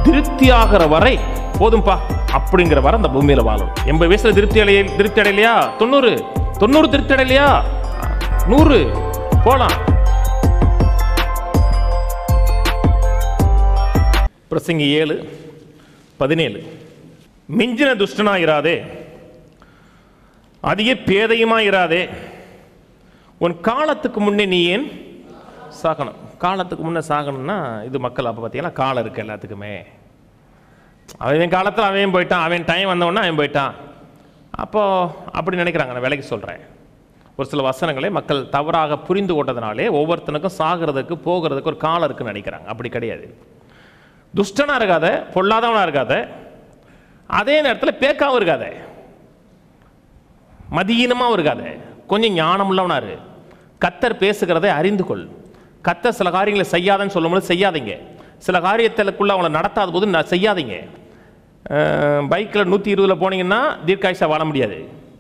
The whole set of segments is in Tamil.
திருப்தியாகிற வரை போதும்பா அப்படிங்கிற வரை அந்த பூமியில வாழணும் எண்பது வயசுல திருப்தி அடைய திருப்தி அடையலையா தொண்ணூறு தொண்ணூறு திருப்தி அடையலையா நூறு போலாம் பிரசங்கி ஏழு பதினேழு மிஞ்சின துஷ்டனா இராதே அதிக பேதையுமா இராதே உன் காலத்துக்கு முன்னே நீ ஏன் சாகணும் காலத்துக்கு முன்னே சாகணும்னா இது மக்கள் அப்போ பார்த்தீங்கன்னா காலம் இருக்கு எல்லாத்துக்குமே அவன் காலத்தில் அவன் போயிட்டான் அவன் டைம் வந்தவொடனே அவன் போயிட்டான் அப்போ அப்படி நினைக்கிறாங்க நான் விலைக்கு சொல்கிறேன் ஒரு சில வசனங்களை மக்கள் தவறாக புரிந்து கொண்டதுனாலே ஒவ்வொருத்தனுக்கும் சாகிறதுக்கு போகிறதுக்கு ஒரு காலம் இருக்குன்னு நினைக்கிறாங்க அப்படி கிடையாது துஷ்டனா இருக்காத பொல்லாதவனா இருக்காத அதே நேரத்தில் பேக்காவும் இருக்காத மதியீனமாகவும் இருக்காத கொஞ்சம் ஞானம் உள்ளவனா இரு கத்தர் பேசுகிறதை அறிந்து கொள் கத்தர் சில காரியங்களை செய்யாதன்னு சொல்லும்போது செய்யாதீங்க சில காரியத்திற்குள்ள அவங்கள நடத்தாத போது நான் செய்யாதீங்க பைக்கில் நூற்றி இருபதில் போனீங்கன்னா தீர்க்காயுஷா வாழ முடியாது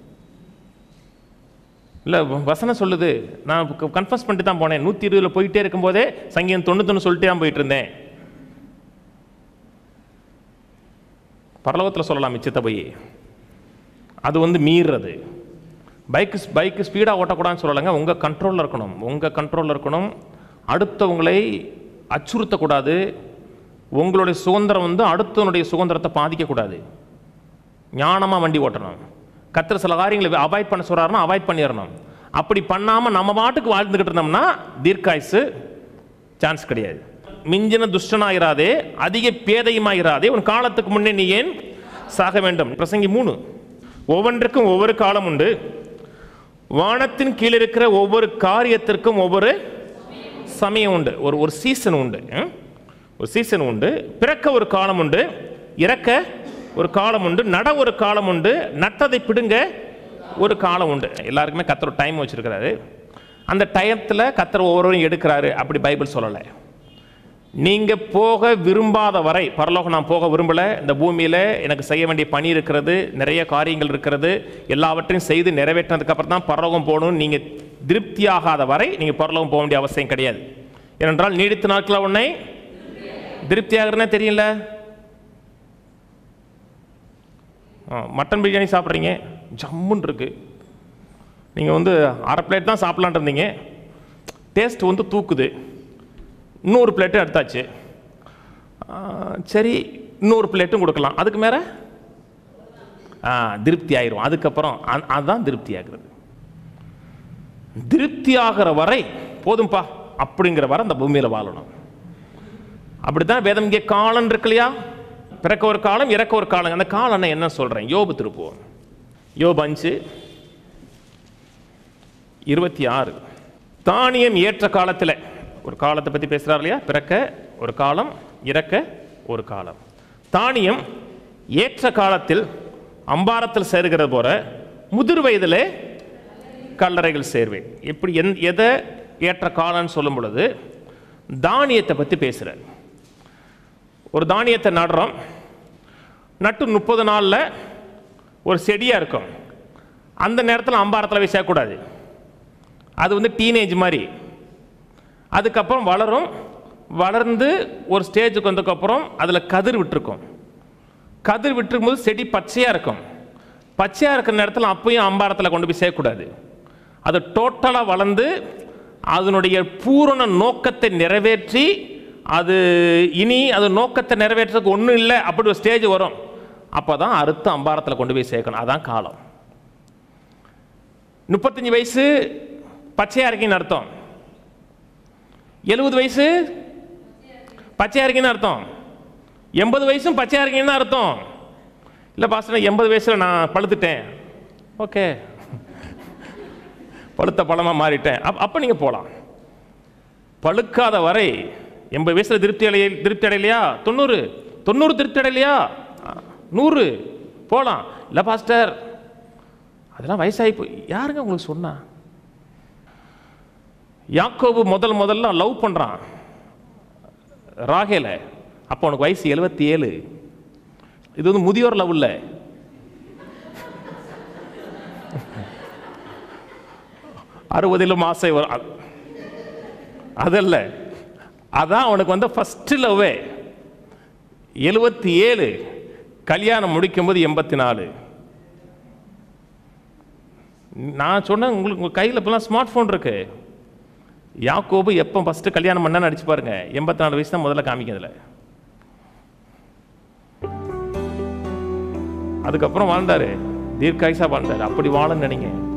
இல்லை வசனம் சொல்லுது நான் கன்ஃபர்ஸ் பண்ணிட்டு தான் போனேன் நூற்றி இருபதில் போயிட்டே இருக்கும்போதே சங்கீதம் தொண்ணூத்தொன்று சொல்லிட்டே தான் போயிட்டு இருந்தேன் பரலோகத்தில் சொல்லலாம் மிச்சத்தை போய் அது வந்து மீறுறது பைக்கு பைக்கு ஸ்பீடாக ஓட்டக்கூடாதுன்னு சொல்லலைங்க உங்கள் கண்ட்ரோலில் இருக்கணும் உங்கள் கண்ட்ரோலில் இருக்கணும் அடுத்தவங்களை அச்சுறுத்தக்கூடாது உங்களுடைய சுதந்திரம் வந்து அடுத்தவனுடைய சுதந்திரத்தை பாதிக்கக்கூடாது ஞானமாக வண்டி ஓட்டணும் கத்திர சில காரியங்களை அவாய்ட் பண்ண சொல்கிறாருன்னா அவாய்ட் பண்ணிடணும் அப்படி பண்ணாமல் நம்ம பாட்டுக்கு வாழ்ந்துக்கிட்டு இருந்தோம்னா தீர்க்காயுசு சான்ஸ் கிடையாது மிஞ்சின துஷ்டனாயிராதே அதிக பேதையுமாயிராதே உன் காலத்துக்கு முன்னே நீ ஏன் சாக வேண்டும் பிரசங்கி மூணு ஒவ்வொன்றுக்கும் ஒவ்வொரு காலம் உண்டு வானத்தின் கீழே இருக்கிற ஒவ்வொரு காரியத்திற்கும் ஒவ்வொரு சமயம் உண்டு ஒரு ஒரு சீசன் உண்டு ம்? ஒரு சீசன் உண்டு பிறக்க ஒரு காலம் உண்டு இறக்க ஒரு காலம் உண்டு நட ஒரு காலம் உண்டு நட்டதை பிடுங்க ஒரு காலம் உண்டு எல்லாருக்குமே கத்தர் ஒரு டைம் வச்சிருக்கிறாரு அந்த டயத்தில் கத்தர் ஒவ்வொருவரும் எடுக்கிறாரு அப்படி பைபிள் சொல்லலை நீங்க போக விரும்பாத வரை பரலோகம் நான் போக விரும்பல இந்த பூமியில எனக்கு செய்ய வேண்டிய பணி இருக்கிறது நிறைய காரியங்கள் இருக்கிறது எல்லாவற்றையும் செய்து நிறைவேற்றினதுக்கு அப்புறம் தான் பரலோகம் போகணும் நீங்க திருப்தியாகாத வரை நீங்க பரலோகம் போக வேண்டிய அவசியம் கிடையாது ஏனென்றால் நீடித்த நாட்கள் உன்னை திருப்தியாகிறனே தெரியல ஆ, மட்டன் பிரியாணி சாப்பிட்றீங்க ஜம்முன்னு இருக்கு நீங்கள் வந்து அரை பிளேட் தான் சாப்பிட்லான் இருந்தீங்க டேஸ்ட் வந்து தூக்குது இன்னொரு பிளேட்டும் எடுத்தாச்சு ஆ, சரி இன்னொரு பிளேட்டும் கொடுக்கலாம் அதுக்கு மேலே திருப்தி ஆயிரும் அதுக்கப்புறம் அ- அதுதான் திருப்தி ஆகிறது திருப்தி ஆகிற வரை போதும்பா அப்படிங்கிற வரை அந்த பூமியில் வாழணும் அப்படித்தான் வேதம் இங்கே காலம் இருக்கு இல்லையா பிறக்க ஒரு காலம் இறக்க ஒரு காலம் அந்த காலம் என்ன சொல்றேன் யோபு திருப்புவோம் யோபு அஞ்சு இருபத்தி ஆறு தானியம் ஏற்ற காலத்தில் ஒரு காலத்தை பற்றி பேசுகிறார் இல்லையா பிறக்க ஒரு காலம் இறக்க ஒரு காலம் தானியம் ஏற்ற காலத்தில் அம்பாரத்தில் சேருகிறது போல முதிர் வயதிலே கல்லறைகள் சேர்வேன் எப்படி எந் எதை ஏற்ற காலம்னு சொல்லும் பொழுது தானியத்தை பற்றி பேசுகிறார் ஒரு தானியத்தை நடுறோம் நட்டு முப்பது நாளில் ஒரு செடியாக இருக்கும் அந்த நேரத்தில் அம்பாரத்தில் போய் சேர்க்கக்கூடாது அது வந்து டீனேஜ் மாதிரி அதுக்கப்புறம் வளரும் வளர்ந்து ஒரு ஸ்டேஜுக்கு வந்ததுக்கப்புறம் அதில் கதிர் விட்டுருக்கும் கதிர் விட்டுருக்கும்போது செடி பச்சையாக இருக்கும் பச்சையாக இருக்கிற நேரத்தில் அப்பயும் அம்பாரத்தில் கொண்டு போய் சேர்க்கக்கூடாது அது டோட்டலாக வளர்ந்து அதனுடைய பூரண நோக்கத்தை நிறைவேற்றி அது இனி அது நோக்கத்தை நிறைவேற்றுறதுக்கு ஒன்றும் இல்லை அப்படி ஒரு ஸ்டேஜ் வரும் அப்போ தான் அறுத்து அம்பாரத்தில் கொண்டு போய் சேர்க்கணும் அதான் காலம் முப்பத்தஞ்சு வயசு பச்சையாக இருக்கீங்கன்னு அர்த்தம் எழுபது வயசு பச்சையாக இருக்கீங்கன்னு அர்த்தம் எண்பது வயசும் பச்சையாக இருக்கீங்கன்னு அர்த்தம் இல்லை பாஸ்டர் எண்பது வயசில் நான் பழுத்துட்டேன் ஓகே பழுத்த பழமாக மாறிட்டேன் அப் அப்போ நீங்கள் போகலாம் பழுக்காத வரை எண்பது வயசில் திருப்தி அடைய திருப்தி அடையலையா தொண்ணூறு தொண்ணூறு திருப்தி அடையலையா ஆ, நூறு போகலாம் இல்லை பாஸ்டர் அதெல்லாம் வயசாகி போய் யாருங்க உங்களுக்கு சொன்னா யாக்கோபு முதல் முதல்ல லவ் பண்ணுறான் ராகேல அப்போ உனக்கு வயசு எழுபத்தி ஏழு இது வந்து முதியோர் லவ் இல்லை அறுபதிலும் ஆசை வரும் அது- அதல்ல அதான் அவனுக்கு வந்து ஃபஸ்ட்டு லவ்வே எழுபத்தி ஏழு கல்யாணம் முடிக்கும்போது எண்பத்தி நாலு நான் சொன்னேன் உங்களுக்கு உங்கள் கையில் இப்போலாம் ஸ்மார்ட் ஃபோன் இருக்கு யாக்கோபு எப்போ ஃபஸ்ட்டு கல்யாணம் பண்ணான்னு அடிச்சு பாருங்க எண்பத்தி நாலு வயசு தான் முதல்ல காமிக்கிறதுல அதுக்கப்புறம் வாழ்ந்தாரு தீர்க்காயுசா வாழ்ந்தாரு அப்படி வாழன்னு நினைங்க